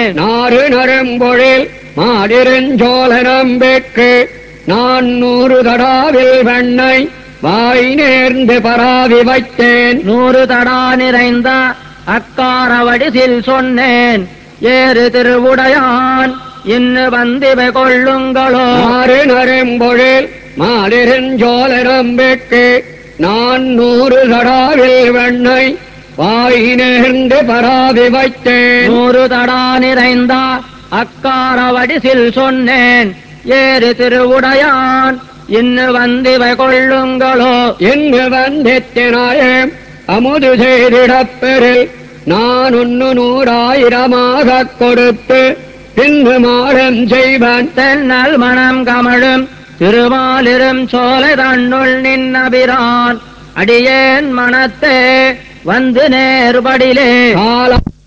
நாறு நரம்பொழில் மாடிருஞ்சோல நம்பிக்கு நான் நூறு தடாவில் வெண்ணை வாய் நேர்ந்து பராவி வைத்தேன் நூறு தடா நிறைந்த அக்காரவடிசில் சொன்னேன் ஏறு திருவுடையான் இன்னு வந்திவை கொள்ளுங்களோ ஆறு நரம்பொழில் மாலிருஞ்சோல நம்பிக்கு நான் நூறு தடாவில் வெண்ணை வாய் நேர்ந்து பராவி வைத்தேன் நூறு தடா நிறைந்த அக்காரவடிசில் சொன்னேன் ஏறு திருவுடையான் இன்னு வந்திவை கொள்ளுங்களோ என்று வந்தித்தினாயே அமுது செய்திடப்பெறில் நான் ஒன்னு நூறாயிரமாகக் கொடுத்து பின்னு மாடம் செய்வன் தென்னல் மனம் கமழும் திருமாலிரும் சோலை தன்னுள் நின்னபிரான் அடியேன் மனத்தே வந்து நேர்படிலே காலம்